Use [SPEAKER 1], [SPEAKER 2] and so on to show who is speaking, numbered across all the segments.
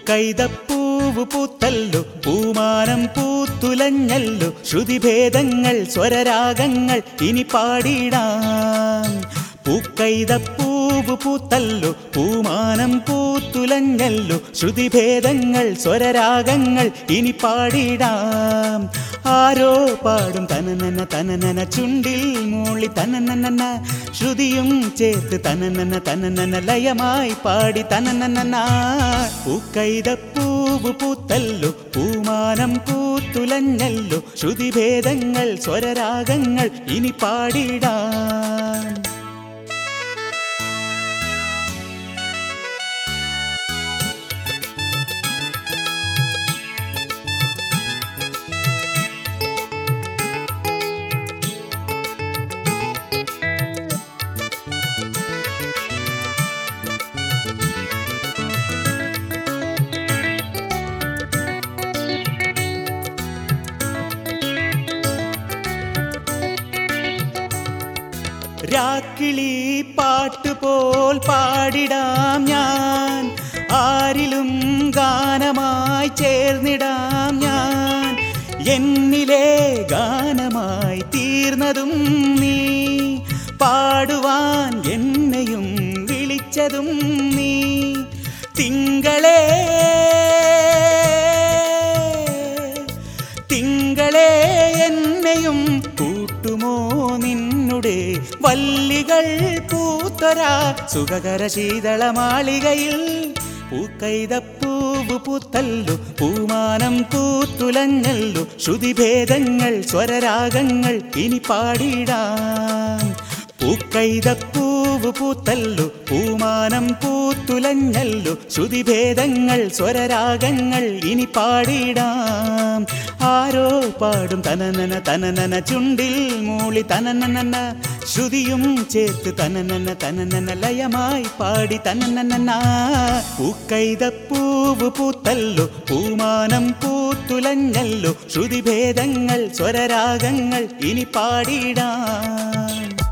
[SPEAKER 1] പൂക്കൈതപ്പൂവ് പൂത്തല്ലു പൂമാനം പൂത്തുലഞ്ഞല്ലു ശ്രുതിഭേദങ്ങൾ സ്വരരാഗങ്ങൾ ഇനി പാടിടാം പൂക്കൈതപ്പൂവ് പൂത്തല്ലു പൂമാനം പൂത്തുലഞ്ഞല്ലു ശ്രുതിഭേദങ്ങൾ സ്വരരാഗങ്ങൾ ഇനി പാടിടാം ആരോ പാടും തനനന തനനന ചുണ്ടിൽ മൂളി തനനന ശ്രുതിയും ചേർത്ത് തനനന തനനന ലയമായി പാടി തനനന പൂക്കൈതപ്പൂവ് പൂത്തല്ലു പൂമാനം പൂത്തുലഞ്ഞല്ലു ശ്രുതിഭേദങ്ങൾ സ്വരരാഗങ്ങൾ ഇനി പാടിടാം രാക്കിളി പാട്ടുപോൽ പാടിടാം ഞാൻ ആരിലും ഗാനമായി ചേർന്നിടാം ഞാൻ എന്നിലെ ഗാനമായി തീർന്നതും നീ പാടുവാൻ എന്നെയും വിളിച്ചതും നീ തിങ്കളേ തിങ്കളെ എന്നെയും കൂട്ടുമോ നിന്നുടെ വല്ലികൾ പൂത്തൊരാ സുഖകര ശീതള മാളികയിൽ പൂക്കൈതപ്പൂവ് പൂത്തല്ലു പൂമാനം പൂത്തുലഞ്ഞല്ലു ശ്രുതിഭേദങ്ങൾ സ്വരരാഗങ്ങൾ ഇനി പാടിടാം പൂക്കൈതപ്പൂവ് പൂത്തല്ലു പൂമാനം പൂത്തുലഞ്ഞല്ലു ശ്രുതിഭേദങ്ങൾ സ്വരരാഗങ്ങൾ ഇനി പാടിടാം ആരോ പാടും തനനന തനനന ചുണ്ടിൽ മൂളി തനനന ശ്രുതിയും ചേർത്ത് തനനന തനനന ലയമായി പാടി തനനന പൂക്കൈതപ്പൂവ് പൂത്തല്ലു പൂമാനം പൂത്തുലഞ്ഞല്ലു ശ്രുതിഭേദങ്ങൾ സ്വരരാഗങ്ങൾ ഇനി പാടിടാം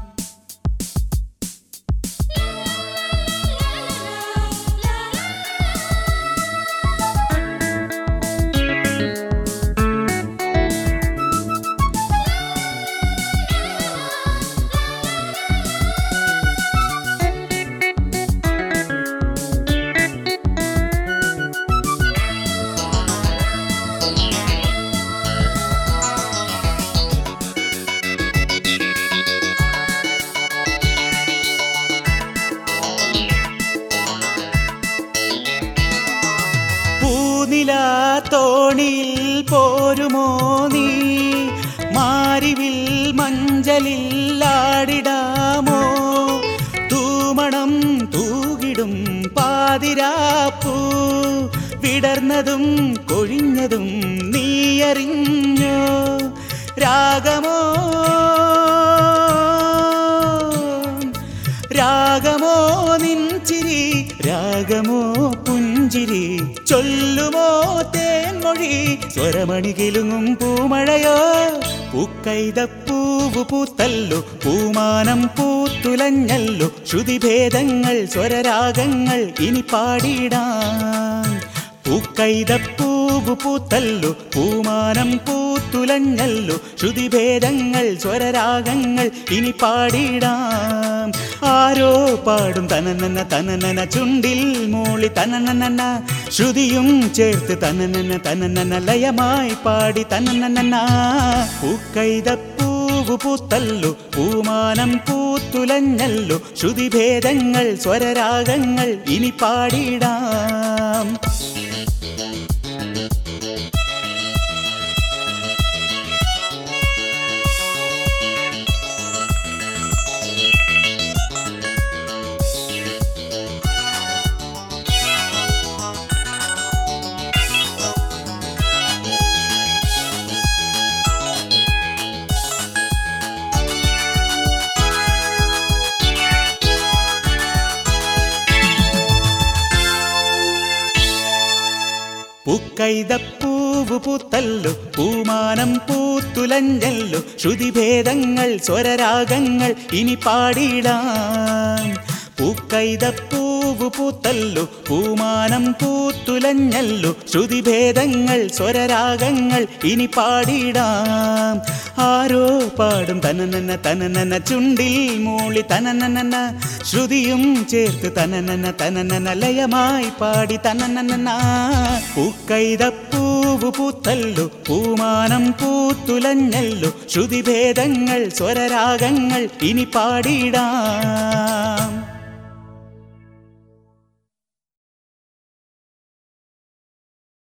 [SPEAKER 1] പൂനില തോണിയിൽ പോരുമോ നീ മാരിവിൽ മഞ്ചലിൽ ആടിടാമോ തൂമണം തൂകിടും പാതിരാപ്പൂ വിടർന്നതും കൊഴിഞ്ഞതും നീയറിഞ്ഞോ രാഗമോ രാഗമോ നിൻചിരി രാഗമോ പുഞ്ചിരി ചൊല്ലുമോ തേൻമൊഴി സ്വരമണി കിലുങ്ങും പൂമഴയോ പൂക്കൈതപ്പൂവ് പൂത്തല്ലു പൂമാനം പൂത്തുലഞ്ഞല്ലു ശ്രുതിഭേദങ്ങൾ സ്വരരാഗങ്ങൾ ഇനി പാടിടാം പൂക്കൈതപ്പൂവ് പൂത്തല്ലു പൂമാനം പൂത്തുലഞ്ഞല്ലു ശ്രുതിഭേദങ്ങൾ സ്വരരാഗങ്ങൾ ഇനി പാടിടാം ആരോ പാടും തനനന തനനന ചുണ്ടിൽ മൂളി തനനന ശ്രുതിയും ചേർത്ത് തനനന തനനന ലയമായി പാടി തനനന പൂക്കൈതപ്പൂവ് പൂത്തല്ലു പൂമാനം പൂത്തുലഞ്ഞല്ലു ശ്രുതിഭേദങ്ങൾ സ്വരരാഗങ്ങൾ ഇനി പാടിടാം പൂക്കൈതപ്പൂവ് പൂത്തല്ലു പൂമാനം പൂത്തുലഞ്ഞല്ലു ശ്രുതിഭേദങ്ങൾ സ്വരരാഗങ്ങൾ ഇനി പാടിടാം പൂക്കൈതപ്പൂവ് പൂത്തല്ലു പൂമാനം പൂത്തുലഞ്ഞല്ലു ശ്രുതിഭേദങ്ങൾ സ്വരരാഗങ്ങൾ ഇനി പാടിടാം ആരോ പാടും തനനന തനനന ചുണ്ടിൽ മൂളി തനനന ശ്രുതിയും ചേർത്ത് തനനന തനനന ലയമായി പാടി തനനന പൂക്കൈതപ്പൂവ് പൂത്തല്ലു പൂമാനം പൂത്തുലഞ്ഞല്ലു ശ്രുതിഭേദങ്ങൾ സ്വരരാഗങ്ങൾ ഇനി പാടിടാം